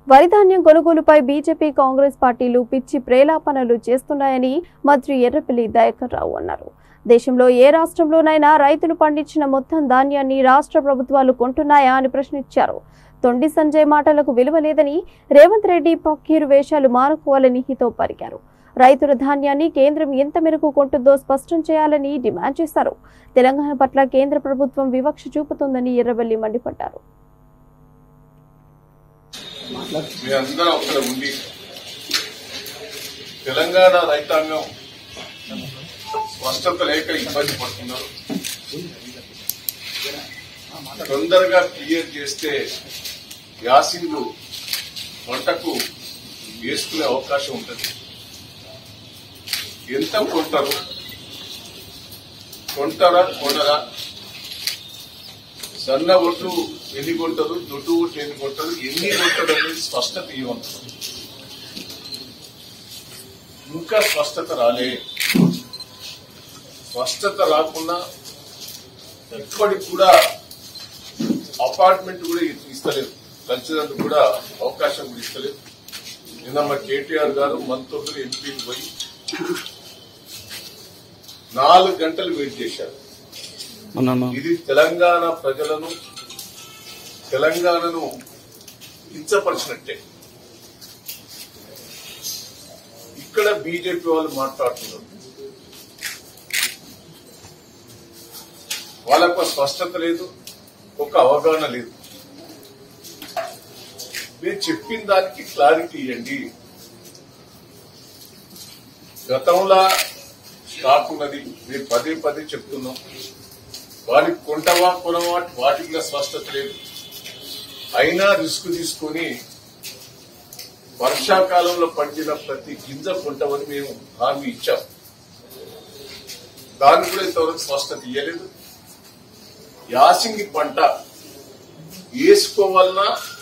వరిధాన్యం కొనుగోలుపై బీజేపీ కాంగ్రెస్ పార్టీలు పిచ్చి ప్రేలాపనలు చేస్తున్నాయని మంత్రి ఎర్రపల్లి దయాకర్ రావు అన్నారు దేశంలో ఏ రాష్ట్రంలోనైనా రైతులు పండించిన మొత్తం ధాన్యాన్ని రాష్ట్ర ప్రభుత్వాలు కొంటున్నాయా అని ప్రశ్నించారు తొండి సంజయ్ మాటలకు విలువ లేదని రేవంత్ రెడ్డి పక్కీరు వేషాలు మానుకోవాలని హితో పలికారు రైతుల ధాన్యాన్ని కేంద్రం ఎంత మేరకు కొంటుందో స్పష్టం చేయాలని డిమాండ్ చేశారు తెలంగాణ పట్ల కేంద్ర ప్రభుత్వం వివక్ష చూపుతోందని ఎర్రబెల్లి మండిపడ్డారు మీ అందరూ అక్కడ ఉండి తెలంగాణ రైతాంగం స్పష్టత లేక ఇబ్బంది పడుతున్నారు తొందరగా క్లియర్ చేస్తే యాసింగ్లు పంటకు వేసుకునే అవకాశం ఉంటుంది ఎంత కొంటారు కొంటారా కొనరా సన్న ఒడ్లు ఎన్ని కొంటారు దొడ్డు ఒడ్లు ఎన్ని కొంటారు ఎన్ని కొంటారు అనేది స్పష్టత ఇవ్వంటారు ఇంకా స్పష్టత రాలే స్పష్టత రాకుండా ఇప్పటికి కూడా అపార్ట్మెంట్ కూడా ఇస్తలేదు కలిసినందుకు కూడా అవకాశం కూడా ఇస్తలేదు నిన్న మా కేటీఆర్ గారు మంత్రులు ఎంపీలు పోయి నాలుగు గంటలు వెయిట్ చేశారు ఇది తెలంగాణ ప్రజలను తెలంగాణను కించపరిచినట్టే ఇక్కడ బీజేపీ వాళ్ళు మాట్లాడుతున్నారు వాళ్ళకు స్పష్టత లేదు ఒక అవగాహన లేదు మీరు చెప్పిన దానికి క్లారిటీ ఇవ్వండి గతంలో స్టాక్ ఉన్నది మీరు పదే పదే చెప్తున్నాం వారికి కొంటవా కొనవా వాటికి స్పష్టత లేదు అయినా రిస్క్ తీసుకొని వర్షాకాలంలో పండిన ప్రతి గింజ కొంటామని మేము హామీ ఇచ్చాం దాన్ని కూడా ఇంతవరకు స్పష్టత ఇయ్యలేదు యాసింగి పంట వేసుకోవాలన్నా